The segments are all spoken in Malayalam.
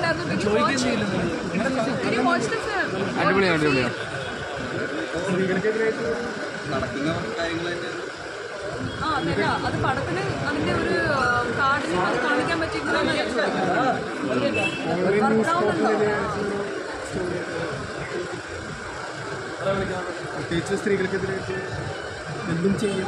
ഉണ്ടായിരുന്നു Did you watch it? Did you watch the film? അടിപൊളിയാണ് അടിപൊളിയാണ് നടക്കുന്ന കാര്യങ്ങൾ തന്നെയാണ് ആ അതല്ല അത് പടത്തിന് അതിന്റെ ഒരു കാർഡിന് അത് കാണിക്കാൻ പറ്റിയിട്ടുണ്ടോ പ്രത്യേകിച്ച് സ്ത്രീകൾക്കെതിരായിട്ട് എന്തും ചെയ്യും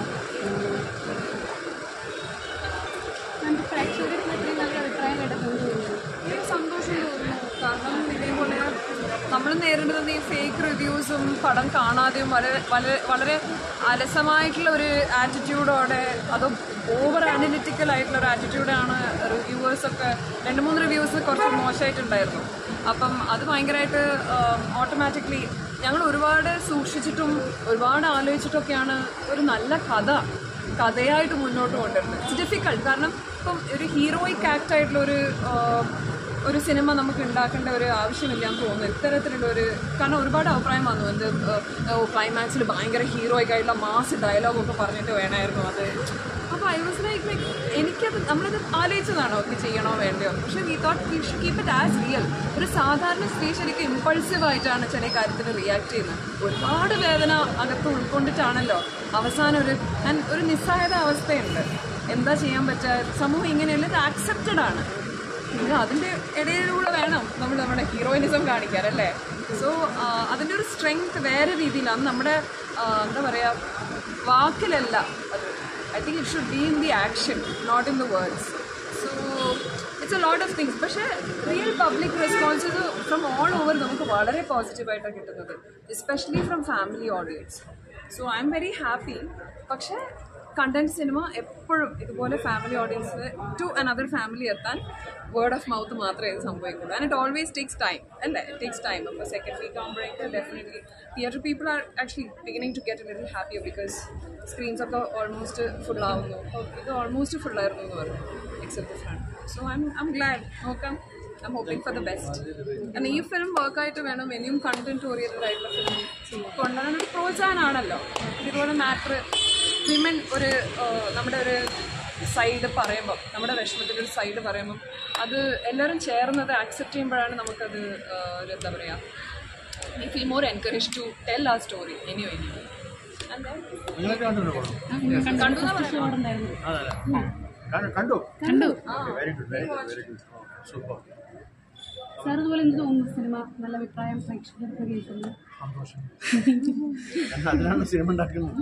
നമുക്ക് പ്രേക്ഷകരുടെ അത്രയും നല്ല അഭിപ്രായം കേട്ടപ്പോൾ എനിക്ക് സന്തോഷം തോന്നുന്നു കാരണം ഇതേപോലെ നമ്മൾ നേരിടുന്ന ഈ ഫേക്ക് റിവ്യൂസും പടം കാണാതെയും വളരെ വളരെ വളരെ അലസമായിട്ടുള്ള ഒരു ആറ്റിറ്റ്യൂഡോടെ അതോ ഓവർ അനലിറ്റിക്കൽ ആയിട്ടുള്ള ഒരു ആറ്റിറ്റ്യൂഡാണ് റിവ്യൂവേഴ്സൊക്കെ രണ്ട് മൂന്ന് റിവ്യൂസ് കുറച്ച് മോശമായിട്ടുണ്ടായിരുന്നു അപ്പം അത് ഭയങ്കരമായിട്ട് ഓട്ടോമാറ്റിക്കലി ഞങ്ങൾ ഒരുപാട് സൂക്ഷിച്ചിട്ടും ഒരുപാട് ആലോചിച്ചിട്ടൊക്കെയാണ് ഒരു നല്ല കഥ കഥയായിട്ട് മുന്നോട്ട് കൊണ്ടുവരുന്നത് ഇറ്റ്സ് ഡിഫിക്കൾട്ട് കാരണം ഇപ്പം ഒരു ഹീറോയിക് ആക്ട് ആയിട്ടുള്ള ഒരു ആ, ഒരു സിനിമ നമുക്ക് ഉണ്ടാക്കേണ്ട ഒരു ആവശ്യമില്ല എന്ന് തോന്നുന്നു ഇത്തരത്തിലുള്ള ഒരു കാരണം ഒരുപാട് അഭിപ്രായം വന്നു എന്ത് ക്ലൈമാക്സിൽ ഭയങ്കര ഹീറോയിക് ആയിട്ടുള്ള മാസ് ഡയലോഗൊക്കെ പറഞ്ഞിട്ട് വേണമായിരുന്നു അത് അപ്പോൾ ഐ വാസ് ലൈക്ക് ലൈക്ക് എനിക്കത് നമ്മളത് ആലോചിച്ചതാണോ ഒക്കെ ചെയ്യണോ വേണ്ടയോ പക്ഷേ we thought we should keep it as real ഒരു സാധാരണ സ്ത്രീ ശരിക്കും ഇമ്പൾസീവ് ആയിട്ടാണ് ചില കാര്യത്തിൽ റിയാക്ട് ചെയ്യുന്നത് ഒരുപാട് വേദന അകത്ത് ഉൾക്കൊണ്ടിട്ടാണല്ലോ അവസാനം ഒരു and ഒരു നിസ്സഹായത അവസ്ഥയുണ്ട് എന്താ ചെയ്യാൻ പറ്റുക സമൂഹം ഇങ്ങനെയല്ല ഇത് ആക്സെപ്റ്റഡ് ആണ് ഇത് അതിൻ്റെ ഇടയിലൂടെ വേണം നമ്മൾ നമ്മുടെ ഹീറോയിനിസം കാണിക്കാൻ അല്ലേ സോ അതിൻ്റെ ഒരു സ്ട്രെങ്ത് വേറെ രീതിയിലാണ് നമ്മുടെ ആ, എന്താ പറയുക വാക്കിലല്ല അത് I think it should be in the action not in the words so it's a lot of things പക്ഷേ real public responses from all over നമുക്ക് വളരെ പോസിറ്റീവായിട്ടാണ് കിട്ടുന്നത് especially from family audience so I'm very happy പക്ഷേ കണ്ടന്റ് സിനിമ എപ്പോഴും ഇതുപോലെ family audience to another family എത്താൻ വേർഡ് ഓഫ് മൗത്ത് മാത്രമേ ഇത് സംഭവിക്കുള്ളൂ and it always takes time അല്ലേ ഇറ്റ് ടേക്സ് ടൈം അപ്പോൾ സെക്കൻഡ് വീക്ക് ആകുമ്പോഴേക്കും definitely theatre people are actually beginning to get little happier because screens ഒക്കെ ഓൾമോസ്റ്റ് ഫുൾ ആവുന്നു ഇത് ഓൾമോസ്റ്റ് ഫുൾ ആയിരുന്നു എന്ന് പറഞ്ഞു except front so I I'm glad നോക്കാം I'm hoping for the best കാരണം ഈ ഫിലിം വർക്കായിട്ട് വേണം ഇനിയും കണ്ടന്റ് ഓറിയൻറ്റഡ് ആയിട്ടുള്ള ഫിലിം കൊണ്ടുവരാൻ ഒരു പ്രോത്സാഹനമാണല്ലോ ഇതുപോലെ മാറ്റർ വിമൻ ഒരു ആ, നമ്മുടെ ഒരു സൈഡ് പറയുമ്പം നമ്മുടെ വിഷമത്തിൻ്റെ ഒരു സൈഡ് പറയുമ്പം അത് എല്ലാവരും ചേർന്നത് ആക്സെപ്റ്റ് ചെയ്യുമ്പോഴാണ് നമുക്കത് ആ, ഒരു എന്താ പറയുക I feel more encourage to tell a story എനിയോ എനിയോ നിങ്ങളൊക്കെ കണ്ടു കണ്ടു എന്നാ പറയുന്നത്. അതല്ലേ കണ്ടു കണ്ടു very good very good very good super sir ഇതുപോലെ എന്ത് തോന്നുന്നു സിനിമ നല്ല അഭിപ്രായം പ്രേക്ഷകർക്ക് കേൾക്കുന്നു സന്തോഷം കാരണം അതിനാണ് സിനിമ ഉണ്ടാക്കുന്നത്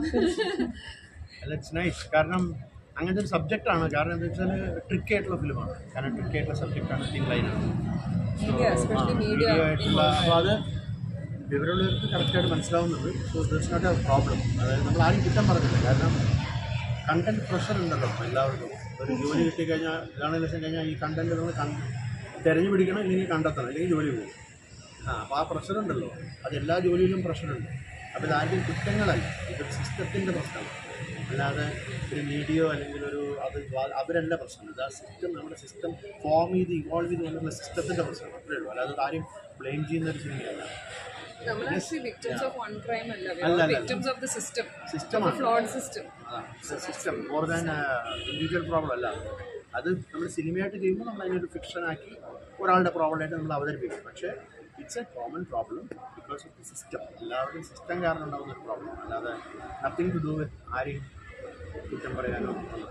അല്ല ഇറ്റ്സ് നൈസ് കാരണം അങ്ങനത്തെ ഒരു സബ്ജക്റ്റാണ് കാരണം എന്താ വെച്ചാൽ ട്രിക്ക് ആയിട്ടുള്ള ഫിലിമാണ് കാരണം ട്രിക്ക് ആയിട്ടുള്ള സബ്ജക്റ്റാണ് തിൻ ലൈനാണ് Media, especially media ആയിട്ടുള്ള അപ്പോൾ അത് വിവരമുള്ളവർക്ക് കറക്റ്റായിട്ട് മനസ്സിലാവുന്നുണ്ട് so that's not a problem അതായത് നമ്മൾ ആരും കുറ്റം പറഞ്ഞില്ല കാരണം കണ്ടന്റ് പ്രഷർ ഉണ്ടല്ലോ എല്ലാവർക്കും ഒരു ജോലി കിട്ടിക്കഴിഞ്ഞാൽ ഇതാണെന്ന് വെച്ച് കഴിഞ്ഞാൽ ഈ കണ്ടന്റ് നമ്മൾ കൺ തിരഞ്ഞു പിടിക്കണം ഇല്ലെങ്കിൽ കണ്ടെത്തണം അല്ലെങ്കിൽ ജോലി പോകും ആ അപ്പോൾ ആ പ്രഷർ ഉണ്ടല്ലോ അത് എല്ലാ ജോലിയിലും പ്രഷറുണ്ട് അപ്പോൾ ഇതാദ്യം കുറ്റങ്ങളല്ല ഇതൊരു സിസ്റ്റത്തിൻ്റെ പ്രശ്നമാണ് അല്ലാതെ ഒരു മീഡിയോ അല്ലെങ്കിൽ ഒരു അത് വാ- അവരല്ല പ്രശ്നം ഇത് ആ സിസ്റ്റം നമ്മുടെ സിസ്റ്റം ഫോം ചെയ്ത് ഇവോൾവ് ചെയ്ത് വന്നിട്ടുള്ള സിസ്റ്റത്തിൻ്റെ പ്രശ്നം അത്രേ ഉള്ളൂ അല്ലാതെ ആരും ബ്ലെയിം ചെയ്യുന്ന ഒരു സിനിമയല്ല നമ്മൾ actually victims of one crime അല്ല, അല്ല അല്ല. വിക്ടിംസ് ഓഫ് ദ സിസ്റ്റം സിസ്റ്റമാണ് flawed system system more than individual problem അല്ല അത് നമ്മൾ സിനിമയായിട്ട് ചെയ്യുമ്പോൾ നമ്മൾ അതിനൊരു ഫിക്ഷൻ ആക്കി ഒരാളുടെ പ്രോബ്ലമായിട്ട് നമ്മൾ അവതരിപ്പിക്കും പക്ഷേ it's a common problem because of the system എല്ലാവരുടെയും സിസ്റ്റം കാരണം ഉണ്ടാകുന്ന ഒരു പ്രോബ്ലം അല്ലാതെ നത്തിങ് ടു ഡു വിത്ത് ആരെയും കുറ്റം പറയാനോ ഒന്നുമില്ല.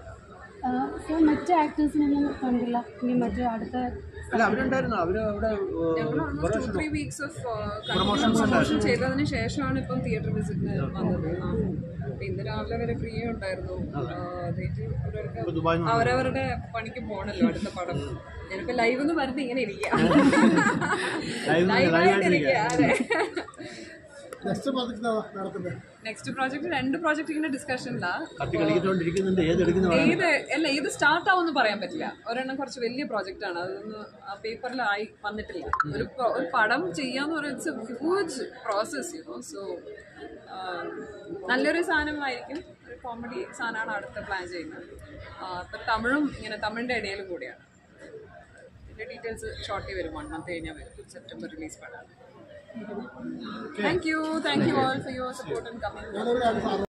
സോ മറ്റ് ആക്ടേഴ്സിനൊന്നും കണ്ടില്ല ഇനി മറ്റ് അടുത്ത അല്ല അവരുണ്ടായിരുന്നു അവർ അവിടെ ഞങ്ങൾ ഏഹ്, കുറേ ഓൾമോസ്റ്റ് ടു ത്രീ വർഷം വീക്സ് ഓഫ് Promotions പ്രൊമോഷൻ ചെയ്തതിന് ശേഷമാണ് ഇപ്പം തിയേറ്റർ വിസിറ്റിന് വന്നത് ആ. അപ്പൊ ഇന്ന് രാവിലെ വരെ ഫ്രീ ഉണ്ടായിരുന്നു ആ, അതേറ്റ് അവരവർക്ക് ഇപ്പൊ ദുബായിൽ നിന്ന് അവരവരുടെ പണിക്ക് പോകണല്ലോ അടുത്ത പടം ഞാനിപ്പോ ലൈവ് എന്ന് പറഞ്ഞ് ഇങ്ങനെ ഇരിക്കുക Live- live ലൈവായിട്ട് ആയിട്ടിരിക്കുക. ഇരിക്കുക അതെ നെക്സ്റ്റ് പ്രോജക്റ്റ് നടത്തുന്നത് നെക്സ്റ്റ് പ്രോജക്റ്റ് രണ്ട് പ്രോജക്റ്റ് ഇങ്ങനെ ഡിസ്കഷനിലാ കത്തി കളിക്കൊണ്ടിരിക്കുന്നുണ്ട് ഏതെടുക്കുന്ന ഏത് അല്ല ഏത് സ്റ്റാർട്ട് ആവുമെന്ന് പറയാൻ പറ്റില്ല ഒരെണ്ണം കുറച്ച് വലിയ പ്രോജക്റ്റ് ആണ് അതൊന്ന് ആ പേപ്പറിലായി വന്നിട്ടില്ല ഒരു pro- ഒരു പടം ചെയ്യാന്ന് പറയുന്നത് it's huge process you know so നല്ലൊരു സാധനമായിരിക്കും ഒരു കോമഡി സാധനമാണ് അടുത്ത പ്ലാൻ ചെയ്യുന്നത് ഇപ്പം തമിഴും ഇങ്ങനെ തമിഴിൻ്റെ ഇടയിൽ കൂടിയാണ് ഇതിൻ്റെ ഡീറ്റെയിൽസ് ഷോർട്ടിൽ വരും വൺ മന്ത് കഴിഞ്ഞാൽ വരും സെപ്റ്റംബർ റിലീസ് പടാണ് thank you thank you all for your support and coming